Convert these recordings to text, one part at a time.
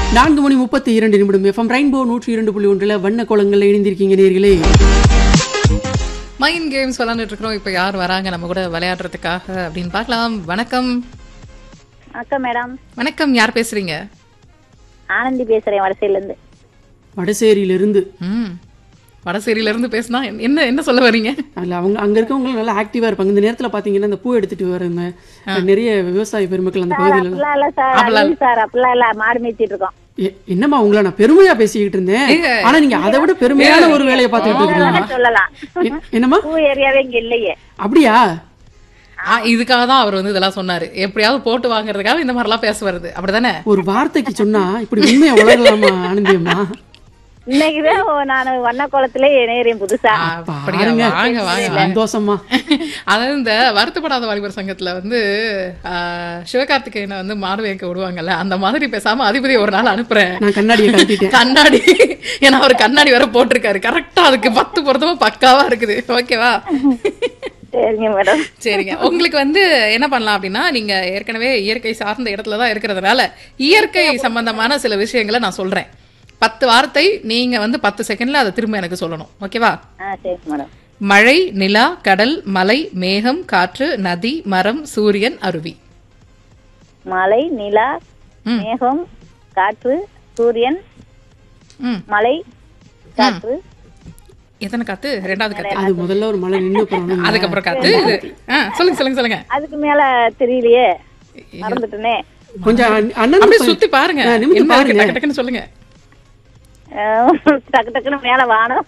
நான்கு மணி முப்பத்தி இரண்டு நிமிடம் எஃப்எம் ரெயின்போ நூற்றி இரண்டு புள்ளி ஒன்றில் வண்ண கோலங்களில் இணைந்திருக்கீங்க நேர்களே மைண்ட் கேம்ஸ் விளாண்டுட்டு இருக்கிறோம் இப்போ யார் வராங்க நம்ம கூட விளையாடுறதுக்காக அப்படின்னு பார்க்கலாம் வணக்கம் வணக்கம் மேடம் வணக்கம் யார் பேசுறீங்க ஆனந்தி பேசுறேன் வடசையில இருந்து வடசேரியிலிருந்து ம் வடசேரியில இருந்து பேசினா என்ன- என்ன என்ன சொல்ல வரீங்க அதில் அவங்க அங்கே இருக்கவங்க நல்லா ஆக்டிவாக இருப்பாங்க இந்த நேரத்தில் பார்த்தீங்கன்னா இந்த பூ எடுத்துட்டு வரவங்க நிறைய விவசாய பெருமக்கள் அந்த பகுதியில் அப்படிலாம் இல்ல சார் இல்ல சார் அப்படிலாம் இல்ல மாடு மேய்ச்சிட்டு இருக்கோம் எ- என்னம்மா உங்களை நான் பெருமையா பேசிக்கிட்டு இருந்தேன் ஆனா நீங்க அதை விட பெருமையான ஒரு வேலையை பார்த்துக்கிட்டு இருக்கீங்க வேணா சொல்லலாம் எ- என்னம்மா பூ ஏரியாவே இங்க இல்லையே அப்படியா ஆ, இதுக்காக தான் அவர் வந்து இதெல்லாம் சொன்னாரு எப்படியாவது போட்டு வாங்குறதுக்காக இந்த மாதிரிலாம் பேச வருது அப்படிதானே ஒரு வார்த்தைக்கு சொன்னா இப்படி உண்மையை வளரலாமா ஆனந்தியம்மா இன்னைக்குதான் நான் வண்ண குளத்துல நேரேன் புதுசா அப்படியா பாருங்க வாங்க வாங்க சந்தோஷமா அதாவது இந்த வருத்தப்படாத வாலிபர் சங்கத்துல வந்து ஆ, சிவகார்த்திகேயனை வந்து மாடு வைக்க விடுவாங்கல்ல அந்த மாதிரி பேசாம அதிபதி ஒரு நாள் அனுப்புறேன் நான் கண்ணாடியை கழட்டிட்டேன் கண்ணாடி ஏன்னா அவர் கண்ணாடி வேற போட்டிருக்காரு கரெக்டா அதுக்கு பத்து பொருத்தமும் பக்காவா இருக்குது ஓகேவா சரிங்க மேடம் சரிங்க உங்களுக்கு வந்து என்ன பண்ணலாம் அப்படின்னா நீங்க ஏற்கனவே இயற்கை சார்ந்த இடத்துல தான் இருக்கிறதுனால இயற்கை சம்பந்தமான சில விஷயங்களை நான் சொல்றேன் பத்து வார்த்தை நீங்க வந்து பத்து செகண்ட்ல அதை திரும்ப எனக்கு சொல்லணும் ஓகேவா ஆ சரி மேடம் மழை நிலா கடல் மலை மேகம் காற்று நதி மரம் சூரியன் அருவி மலை நிலா ம். மேகம் காற்று சூரியன் ம் மலை காற்று எத்தனை காத்து ரெண்டாவது காத்து அது முதல்ல ஒரு மழை நின்று போறோம் அதுக்கப்புறம் காத்து இது. ஆ, சொல்லுங்க சொல்லுங்க சொல்லுங்க அதுக்கு மேல தெரியலையே மறந்துட்டேனே கொஞ்சம் அண்ண- அண்ணன் அப்படியே சுத்தி பாருங்க ஆ, நிமிர்ந்து என்ன இருக்கு? பாருங்க. டக்கு டக்குன்னு சொல்லுங்க அஹ், டக்கு டக்குன்னு மேல வானம்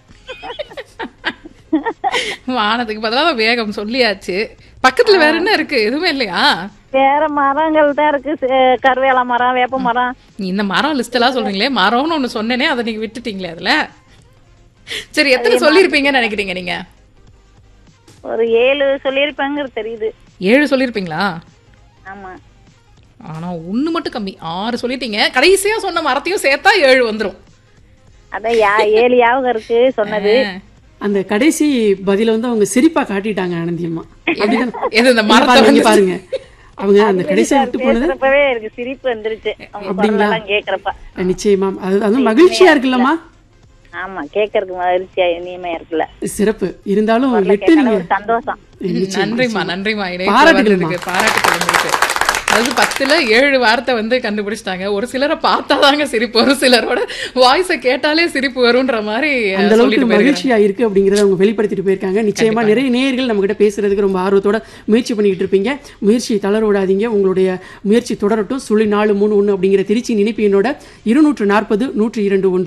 வானத்துக்கு பதிலாக வேகம் சொல்லியாச்சு பக்கத்துல வேற என்ன இருக்கு எதுவுமே இல்லையா வேற மரங்கள் தான் இருக்கு சே- கருவேல மரம் வேப்ப மரம் நீ இந்த மரம் லிஸ்ட் எல்லாம் சொல்றீங்களே மரம்னு ஒண்ணு சொன்னேனே அதை நீங்க விட்டுட்டீங்களே அதுல சரி எத்தனை சொல்லியிருப்பீங்கன்னு நினைக்கிறீங்க நீங்க ஒரு ஏழு சொல்லியிருப்பாங்கிறது தெரியுது ஏழு சொல்லியிருப்பீங்களா ஆமா ஆனா ஒண்ணு மட்டும் கம்மி ஆறு சொல்லிட்டீங்க கடைசியா சொன்ன மரத்தையும் சேர்த்தா ஏழு வந்துரும் அதான் யா ஏழு ஞாபகம் இருக்கு சொன்னது அந்த கடைசி பதில வந்து அவங்க சிரிப்பா காட்டிட்டாங்க ஆனந்தியம்மா அப்படிதானே? எது இந்த இங்க மரத்தை பாருங்க, இங்க வந்து- பாருங்க அவங்க அந்த கடைசியா விட்டு போனது பேசுறப்பவே எனக்கு சிரிப்பு வந்துருச்சு அவங்க அப்படிங்களா? குரலெல்லாம் கேக்குறப்ப நிச்சயமா அது அது மகிழ்ச்சியா இருக்குல்லம்மா ஆமா கேட்கறதுக்கு மகிழ்ச்சியா இனிமையா இருக்குல்ல சிறப்பு இருந்தாலும் குரலை விட்டு கேட்டாலே நீங்க ஒரு சந்தோஷம் நன்றிம்மா நன்றிம்மா பாராட்டுகள்மா. இணைப்பு பாராட்டுகள் உங்களுக்கு அதாவது பத்துல ஏழு வார்த்தை வந்து கண்டுபிடிச்சிட்டாங்க ஒரு சிலரை பார்த்தாதாங்க சிரிப்பு ஒரு சிலரோட வாய்ஸை கேட்டாலே சிரிப்பு வரும்ன்ற மாதிரி அந்த அளவுக்கு சொல்லிட்டு போயிருக்காங்க மகிழ்ச்சியா இருக்கு அப்படிங்கறத அவங்க வெளிப்படுத்திட்டு போயிருக்காங்க நிச்சயமா நிறைய நேயர்கள் நம்ம கிட்ட பேசுறதுக்கு ரொம்ப ஆர்வத்தோட முயற்சி பண்ணிக்கிட்டு இருப்பீங்க முயற்சி தளர விடாதீங்க உங்களுடைய முயற்சி தொடரட்டும் சுழி நாலு மூணு ஒன்று அப்படிங்கிற திருச்சி நினைப்பு என்னோட இருநூற்று நாற்பது நூற்றி இரண்டு ஒன்று